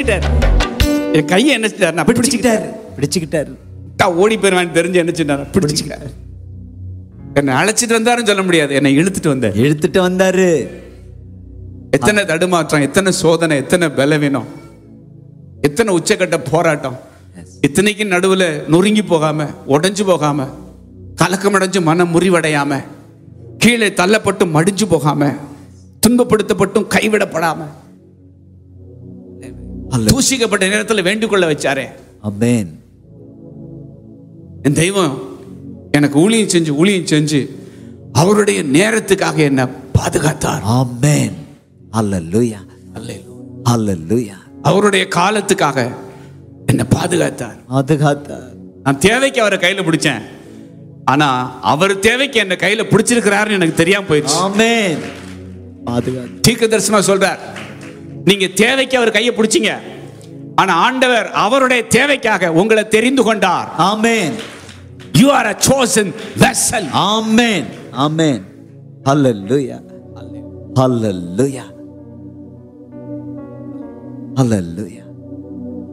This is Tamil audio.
பிடிச்சுக்கிட்டாரு என் கையை என்ன செஞ்சாரு பிடிச்சுக்கிட்டாரு பிடிச்சுக்கிட்டாரு நான் ஓடி போயிருவான்னு தெரிஞ்சு என்ன செஞ்சாரு பிடிச்சுக்கிட்டாரு என்னை அழைச்சிட்டு வந்தாருன்னு சொல்ல முடியாது என்னை இழுத்துட்டு வந்தார் இழுத்துட்டு வந்தாரு எத்தனை தடுமாற்றம் எத்தனை சோதனை எத்தனை பலவீனம் எத்தனை உச்சக்கட்ட போராட்டம் இத்தனைக்கும் நடுவுல நொறுங்கி போகாம உடைஞ்சு போகாம கலக்கமடைஞ்சு மனம் முறிவடையாம கீழே தள்ளப்பட்டு மடிஞ்சு போகாம துன்பப்படுத்தப்பட்டும் கைவிடப்படாம தூசிக்கப்பட்ட நேரத்தில் வேண்டிக் கொள்ள வச்சாரே அமேன் என் தெய்வம் எனக்கு ஊழியம் செஞ்சு ஊழியம் செஞ்சு அவருடைய நேரத்துக்காக என்ன பாதுகாத்தார் ஆமென் அல்லேலூயா அல்லேலூயா அவருடைய காலத்துக்காக என்னை பாதுகாத்தார் பாதுகாத்தார் நான் தேவைக்கு அவரை கையில பிடிச்சேன் ஆனா அவர் தேவைக்கு என்ன கையில பிடிச்சிருக்கிறாருன்னு எனக்கு தெரியாம போயிடுச்சு ஆமென் பாதுகாத்தார் தீர்க்க தரிசனம் சொல்றார் நீங்க தேவைக்கு அவர் கையை பிடிச்சீங்க ஆனா ஆண்டவர் அவருடைய தேவைக்காக உங்களை தெரிந்து கொண்டார் amen you are a chosen vessel amen amen hallelujah hallelujah hallelujah